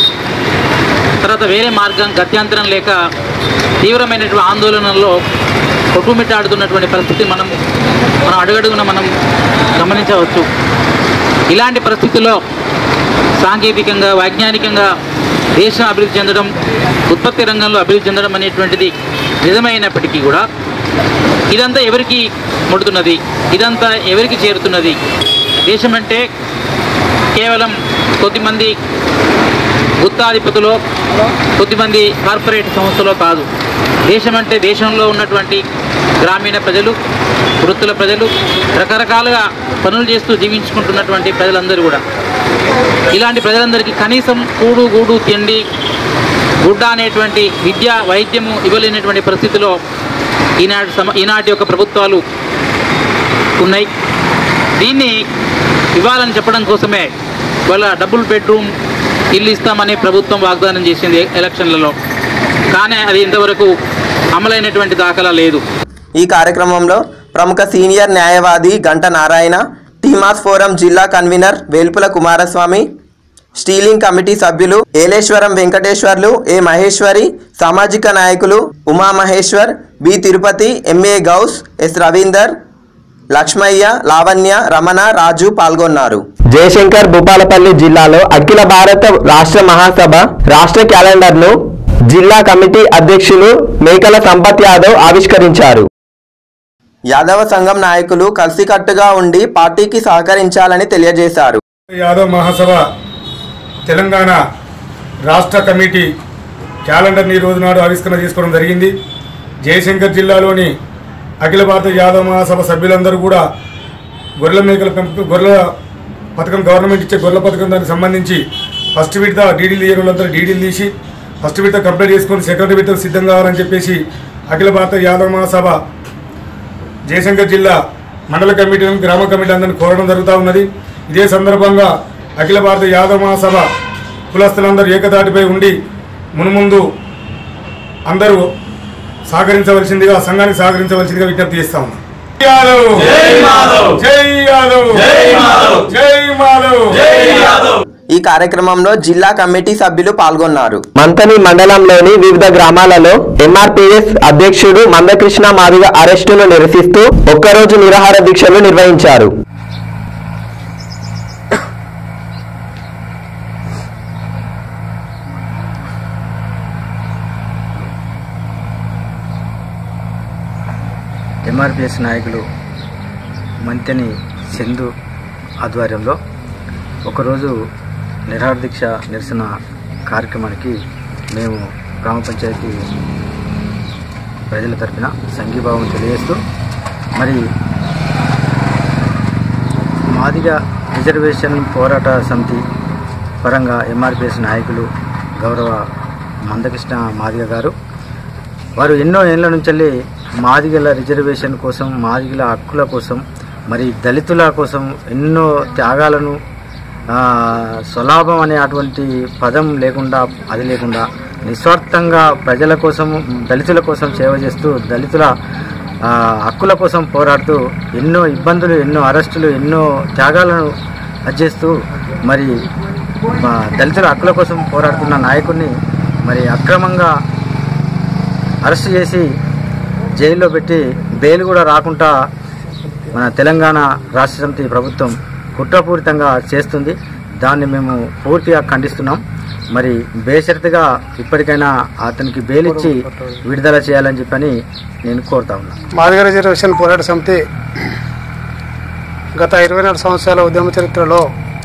తర్వాత వేరే మార్గం గత్యంతరం లేక తీవ్రమైనటువంటి ఆందోళనల్లో కొట్టుమిట్టాడుతున్నటువంటి పరిస్థితి మనం మనం అడుగడుగున మనం గమనించవచ్చు ఇలాంటి పరిస్థితుల్లో సాంకేతికంగా వైజ్ఞానికంగా దేశం అభివృద్ధి చెందడం ఉత్పత్తి రంగంలో అభివృద్ధి చెందడం అనేటువంటిది నిజమైనప్పటికీ కూడా ఇదంతా ఎవరికి ముడుతున్నది ఇదంతా ఎవరికి చేరుతున్నది దేశం అంటే కేవలం కొద్దిమంది గుత్తాధిపతులో కొద్దిమంది కార్పొరేట్ సంస్థలో కాదు దేశం అంటే దేశంలో ఉన్నటువంటి గ్రామీణ ప్రజలు వృత్తుల ప్రజలు రకరకాలుగా పనులు చేస్తూ జీవించుకుంటున్నటువంటి ప్రజలందరూ కూడా ఇలాంటి ప్రజలందరికీ కనీసం కూడు గూడు తిండి గుడ్డ అనేటువంటి విద్య వైద్యము ఇవ్వలేనటువంటి పరిస్థితిలో ఈనాటి సమ ఈనాటి యొక్క ప్రభుత్వాలు ఉన్నాయి దీన్ని ఇవ్వాలని చెప్పడం కోసమే వాళ్ళ డబుల్ బెడ్రూమ్ ఇల్లు ఇస్తామని ప్రభుత్వం వాగ్దానం చేసింది ఎలక్షన్లలో కానీ అది ఇంతవరకు అమలైనటువంటి దాఖలా లేదు ఈ కార్యక్రమంలో ప్రముఖ సీనియర్ న్యాయవాది గంట నారాయణ టీమాస్ ఫోరం జిల్లా convener Velpula Kumaraswamy steering committee సభ్యులు ఏలేశ్వరం వెంకటేశ్వర్లు ఏ మహేశ్వరి సామాజిక నాయకులు Umamaheshwar B Tirupati MA Gouse S Ravinder Lakshmaiah Lavanya Ramana Raju పాల్గొన్నారు జయశంకర్ భూపాలపల్లి జిల్లాలో అఖిల భారత రాష్ట్ర మహాసభ రాష్ట్ర క్యాలెండర్ను జిల్లా కమిటీ అధ్యక్షులు మేకల సంపత్ యాదవ్ ఆవిష్కరించారు యాదవ సంఘం నాయకులు కలిసికట్టుగా ఉండి పార్టీకి సహకరించాలని తెలియజేశారు యాదవ్ మహాసభ తెలంగాణ రాష్ట్ర కమిటీ క్యాలెండర్ని ఈ రోజు నాడు ఆవిష్కరణ చేసుకోవడం జరిగింది జయశంకర్ జిల్లాలోని అఖిల భారత యాదవ్ మహాసభ సభ్యులందరూ కూడా గొర్రెల మేకల పెంపు గొర్రెల పథకం గవర్నమెంట్ ఇచ్చే గొర్రెల పథకం దానికి సంబంధించి ఫస్ట్ విడత డీడీలు తీయని వాళ్ళందరూ డీడీలు తీసి ఫస్ట్ విడత కంప్లీట్ చేసుకొని సెకండ్ విడతకు సిద్ధం కావాలని చెప్పేసి అఖిల భారత యాదవ్ మహాసభ జయశంకర్ జిల్లా మండల కమిటీలను గ్రామ కమిటీ అందరిని కోరడం జరుగుతూ ఉన్నది ఇదే సందర్భంగా అఖిల భారత యాదవ మహాసభ కులస్తులందరూ ఏకతాటిపై ఉండి మున్ముందు అందరూ సహకరించవలసిందిగా సంఘానికి సహకరించవలసిందిగా విజ్ఞప్తి చేస్తా ఉన్నాం జై యాదవ్ జై యాదవ్ జై మాధవ్ ఈ కార్యక్రమంలో జిల్లా కమిటీ సభ్యులు పాల్గొన్నారు మంతని మండలంలోని వివిధ గ్రామాలలో ఎంఆర్పీఎస్ అధ్యక్షుడు మందకృష్ణ మాదిగ అరెస్టును నిరసిస్తూ ఒక్కరోజు నిరాహార దీక్షలు నిర్వహించారు ఎంఆర్పిఎస్ నాయకులు మంతెని చందు ఆధ్వర్యంలో ఒకరోజు నిరాహార దీక్ష నిరసన కార్యక్రమానికి మేము గ్రామ పంచాయతీ ప్రజల తరపున సంఘీభావం తెలియజేస్తూ మరి మాదిగ రిజర్వేషన్ పోరాట సమితి పరంగా ఎంఆర్పిఎస్ నాయకులు గౌరవ మందకృష్ణ మాదిగ గారు వారు ఎన్నో ఏళ్ల నుంచి మాదిగల రిజర్వేషన్ కోసం మాదిగల హక్కుల కోసం మరి దళితుల కోసం ఎన్నో త్యాగాలను ఆ, స్వలాభం అనే అటువంటి పదం లేకుండా అది లేకుండా నిస్వార్థంగా ప్రజల కోసం దళితుల కోసం సేవ చేస్తూ దళితుల ఆ, హక్కుల కోసం పోరాడుతూ ఎన్నో ఇబ్బందులు ఎన్నో అరెస్టులు ఎన్నో త్యాగాలను చేస్తూ మరి ఆ, దళితుల హక్కుల కోసం పోరాడుతున్న నాయకుడిని మరి అక్రమంగా అరెస్ట్ చేసి జైల్లో పెట్టి బెయిల్ కూడా రాకుండా మన తెలంగాణ రాష్ట్ర సమితి ప్రభుత్వం కుట్రపూరితంగా చేస్తుంది దాన్ని మేము పూర్తిగా ఖండిస్తున్నాం మరి బేషరతుగా ఇప్పటికైనా అతనికి బెయిల్ ఇచ్చి విడుదల చేయాలని చెప్పని నేను కోరుతా ఉన్నాను మాదిగ రిజర్వేషన్ పోరాట సమితి గత ఇరవై నాలుగు సంవత్సరాల ఉద్యమ చరిత్రలో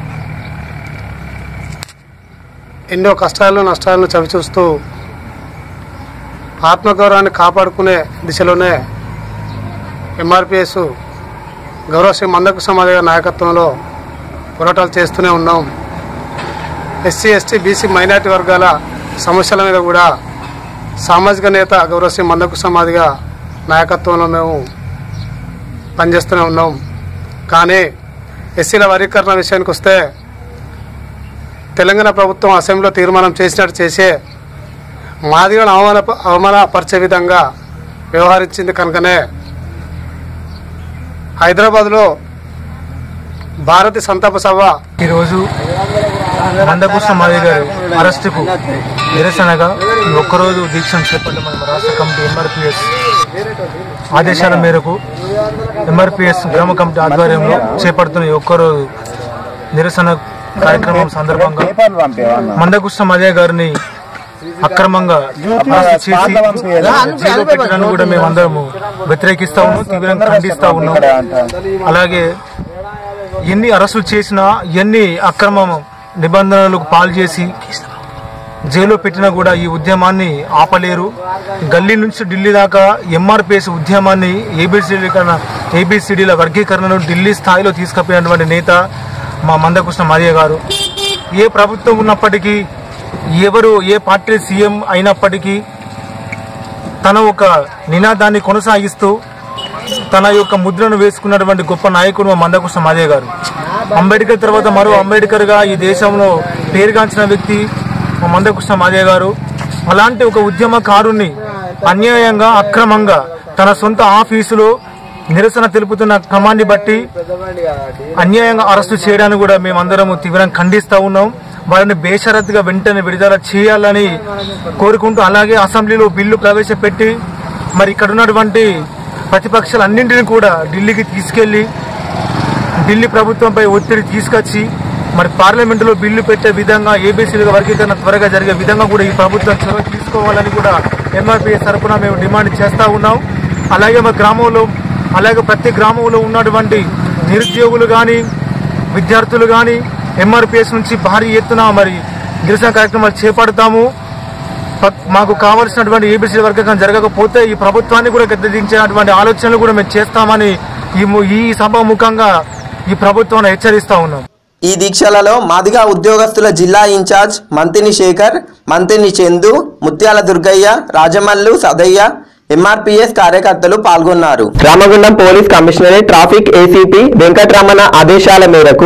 ఎన్నో కష్టాలను నష్టాలను చవిచూస్తూ ఆత్మగౌరవాన్ని కాపాడుకునే దిశలోనే ఎంఆర్పిఎస్ గౌరవ శ్రీ మందకు సమాజ నాయకత్వంలో పోరాటాలు చేస్తూనే ఉన్నాం ఎస్సీ ఎస్టీ బీసీ మైనార్టీ వర్గాల సమస్యల మీద కూడా సామాజిక నేత గౌరవ శ్రీ మందకు సమాధిగా నాయకత్వంలో మేము పనిచేస్తూనే ఉన్నాం కానీ ఎస్సీల వర్గీకరణ విషయానికి వస్తే తెలంగాణ ప్రభుత్వం అసెంబ్లీలో తీర్మానం చేసినట్టు చేసే మాదిగలను అవమాన అవమానపరిచే విధంగా వ్యవహరించింది కనుకనే హైదరాబాద్లో భారతి సంతాప సభ ఈరోజు మందకృష్ణ మాది గారి అరెస్టుకు నిరసనగా ఈ ఒక్కరోజు దీక్షను చేపట్టమని మన రాష్ట్ర కమిటీ ఎంఆర్పిఎస్ ఆదేశాల మేరకు ఎంఆర్పిఎస్ గ్రామ కమిటీ ఆధ్వర్యంలో చేపడుతున్న ఈ ఒక్కరోజు నిరసన కార్యక్రమం సందర్భంగా మందకృష్ణ మదయ్య గారిని అక్రమంగా అరెస్ట్ చేసి జైల్లో పెట్టడాన్ని కూడా మేము అందరము వ్యతిరేకిస్తా ఉన్నాం తీవ్రంగా ఖండిస్తా ఉన్నాం అలాగే ఎన్ని అరెస్టులు చేసినా ఎన్ని అక్రమ నిబంధనలకు పాలు చేసి జైల్లో పెట్టినా కూడా ఈ ఉద్యమాన్ని ఆపలేరు గల్లీ నుంచి ఢిల్లీ దాకా ఎంఆర్పిఎస్ ఉద్యమాన్ని ఏబిసిడి కన్నా ఏబిసిడీల వర్గీకరణను ఢిల్లీ స్థాయిలో తీసుకుపోయినటువంటి నేత మా మందకృష్ణ మాదయ్య గారు ఏ ప్రభుత్వం ఉన్నప్పటికీ ఎవరు ఏ పార్టీ సీఎం అయినప్పటికీ తన ఒక నినాదాన్ని కొనసాగిస్తూ తన యొక్క ముద్రను వేసుకున్నటువంటి గొప్ప నాయకుడు మా మందకృష్ణ మాదయ్య గారు అంబేద్కర్ తర్వాత మరో అంబేద్కర్ గా ఈ దేశంలో పేరుగాంచిన వ్యక్తి మా మందకృష్ణ మాదయ్య గారు అలాంటి ఒక ఉద్యమకారుణ్ణి అన్యాయంగా అక్రమంగా తన సొంత ఆఫీసులో నిరసన తెలుపుతున్న క్రమాన్ని బట్టి అన్యాయంగా అరెస్టు చేయడాన్ని కూడా మేమందరం తీవ్రంగా ఖండిస్తా ఉన్నాం వారిని బేషరత్గా వెంటనే విడుదల చేయాలని కోరుకుంటూ అలాగే అసెంబ్లీలో బిల్లు ప్రవేశపెట్టి మరి ఇక్కడ ఉన్నటువంటి ప్రతిపక్షాలన్నింటినీ కూడా ఢిల్లీకి తీసుకెళ్లి ఢిల్లీ ప్రభుత్వంపై ఒత్తిడి తీసుకొచ్చి మరి పార్లమెంటులో బిల్లు పెట్టే విధంగా ఏబీసీలుగా వర్గీకరణ త్వరగా జరిగే విధంగా కూడా ఈ ప్రభుత్వం చొరవ తీసుకోవాలని కూడా ఎంఆర్పీఎస్ తరఫున మేము డిమాండ్ చేస్తా ఉన్నాం అలాగే మా గ్రామంలో అలాగే ప్రతి గ్రామంలో ఉన్నటువంటి నిరుద్యోగులు కానీ విద్యార్థులు కానీ ఎంఆర్పిఎస్ నుంచి భారీ ఎత్తున మరి నిరసన కార్యక్రమాలు చేపడతాము ప- మాకు కావాల్సినటువంటి ఏబీసీ వర్గం జరగకపోతే ఈ ప్రభుత్వాన్ని కూడా గద్దెదించేటువంటి ఆలోచనలు కూడా మేము చేస్తామని ఈ ము- ఈ సభ ముఖంగా ఈ ప్రభుత్వాన్ని హెచ్చరిస్తా ఉన్నాం ఈ దీక్షలలో మాదిగా ఉద్యోగస్తుల జిల్లా ఇన్ఛార్జ్ మంతిని శేఖర్ మంతిని చందు ముత్యాల దుర్గయ్య రాజమల్లు సదయ్య ఎంఆర్పిఎస్ కార్యకర్తలు పాల్గొన్నారు Ramagundam police commissionerate traffic ACP Venkataramana ఆదేశాల మేరకు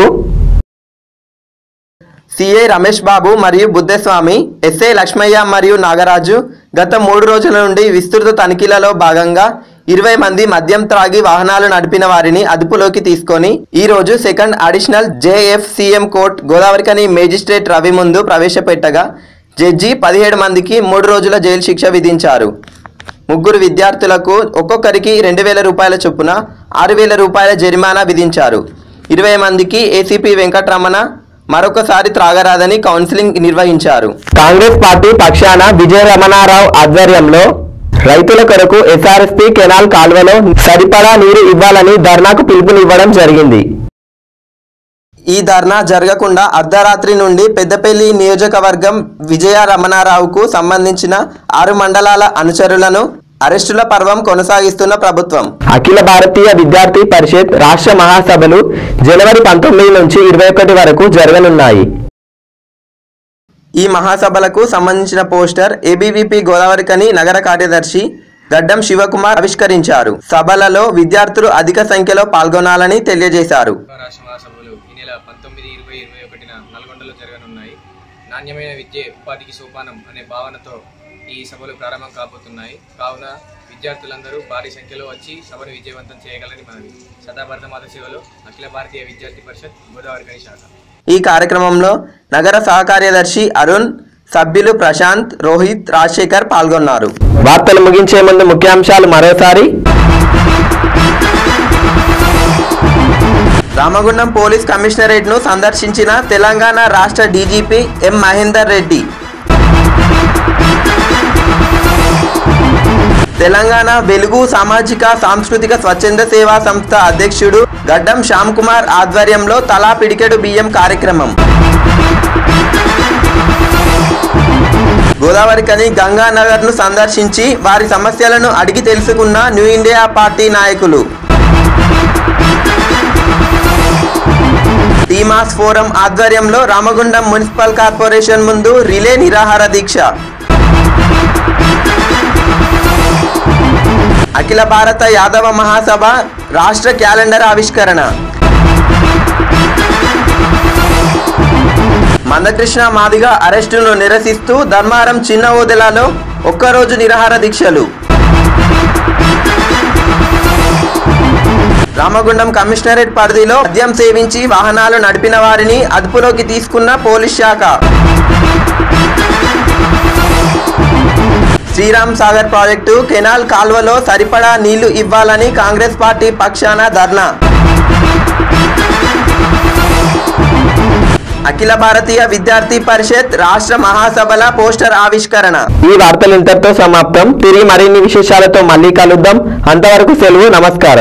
సిఐ రమేష్ బాబు మరియు బుద్ధస్వామి ఎస్ఐ లక్ష్మయ్య మరియు నాగరాజు గత మూడు రోజుల నుండి విస్తృత తనిఖీలలో భాగంగా ఇరవై మంది మద్యం త్రాగి వాహనాలు నడిపిన వారిని అదుపులోకి తీసుకొని ఈ రోజు second additional JFCM court Godavarikhani magistrate Ravi ముందు ప్రవేశపెట్టగా జడ్జి పదిహేడు మందికి మూడు రోజుల జైలు శిక్ష విధించారు ముగ్గురు విద్యార్థులకు ఒక్కొక్కరికి రెండు వేల రూపాయల చొప్పున ఆరు వేల రూపాయల జరిమానా విధించారు ఇరవై మందికి ఏసీపీ వెంకటరమణ మరొకసారి త్రాగరాదని కౌన్సిలింగ్ నిర్వహించారు కాంగ్రెస్ పార్టీ పక్షాన విజయ రమణారావు ఆధ్వర్యంలో రైతుల కొరకు ఎస్ఆర్ఎస్పీ కెనాల్ కాల్వలో సరిపడా నీరు ఇవ్వాలని ధర్నాకు పిలుపునివ్వడం జరిగింది ఈ ధర్నా జరగకుండా అర్ధరాత్రి నుండి పెద్దపల్లి నియోజకవర్గం విజయ రమణారావుకు సంబంధించిన ఆరు మండలాల అనుచరులను అరెస్టుల పర్వం కొనసాగిస్తున్న ప్రభుత్వం అఖిల భారతీయ విద్యార్థి పరిషత్ రాష్ట్ర మహాసభలు జనవరి పంతొమ్మిది నుంచి ఇరవై ఒకటి వరకు జరగనున్నాయి ఈ మహాసభలకు సంబంధించిన పోస్టర్ ఏబీవీపీ గోదావరికని నగర కార్యదర్శి గడ్డం శివకుమార్ ఆవిష్కరించారు సభలలో విద్యార్థులు అధిక సంఖ్యలో పాల్గొనాలని తెలియజేశారు రాష్ట్ర మహాసభలు ఈ నెల పంతొమ్మిది ఇరవై ఇరవై ఒకటిన నల్గొండలో జరగనున్నాయి నాణ్యమైన విద్యే ఉపాధికి సోపానం అనే భావనతో ఈ సభలు ప్రారంభం కాబోతున్నాయి కావున విద్యార్థులందరూ భారీ సంఖ్యలో వచ్చి సభను విజయవంతం చేయగలని మనవి సదాభారత మాత సేవలో అఖిల భారతీయ విద్యార్థి పరిషత్ గోదావరి శాఖ ఈ కార్యక్రమంలో నగర సహకార్యదర్శి అరుణ్ సభ్యులు ప్రశాంత్ రోహిత్ రాజశేఖర్ పాల్గొన్నారు వార్తలు ముగించే ముందు ముఖ్యాంశాలు మరోసారి రామగుండం పోలీస్ కమిషనరేట్ ను సందర్శించిన తెలంగాణ రాష్ట్ర డీజీపీ ఎం మహేందర్ రెడ్డి తెలంగాణ వెలుగు సామాజిక సాంస్కృతిక స్వచ్ఛంద సేవా సంస్థ అధ్యక్షుడు గడ్డం శ్యామ్ కుమార్ ఆధ్వర్యంలో తలా పిడికెడు బియ్యం కార్యక్రమం గోదావరికని గంగానగర్ ను సందర్శించి వారి సమస్యలను అడిగి తెలుసుకున్న న్యూ ఇండియా పార్టీ నాయకులు టీమాస్ ఫోరం ఆధ్వర్యంలో రామగుండం మున్సిపల్ కార్పొరేషన్ ముందు రిలే నిరాహార దీక్ష అఖిల భారత యాదవ మహాసభ రాష్ట్ర క్యాలెండర్ ఆవిష్కరణ మందకృష్ణ మాదిగ అరెస్టును నిరసిస్తూ ధర్మారం చిన్న ఓదెలాలో ఒక్కరోజు నిరాహార దీక్షలు రామగుండం కమిషనరేట్ పరిధిలో మద్యం సేవించి వాహనాలు నడిపిన వారిని అదుపులోకి తీసుకున్న పోలీస్ శాఖ శ్రీరామ్ సాగర్ ప్రాజెక్టు కెనాల్ కాల్వలో సరిపడా నీళ్లు ఇవ్వాలని కాంగ్రెస్ పార్టీ పక్షాన ధర్నా అఖిల భారతీయ విద్యార్థి పరిషత్ రాష్ట్ర మహాసభల పోస్టర్ ఆవిష్కరణ ఈ వార్తలు ఇంతటితో సమాప్తం తిరిగి మరిన్ని విశేషాలతో మళ్ళీ కలుద్దాం అంతవరకు సెలవు నమస్కారం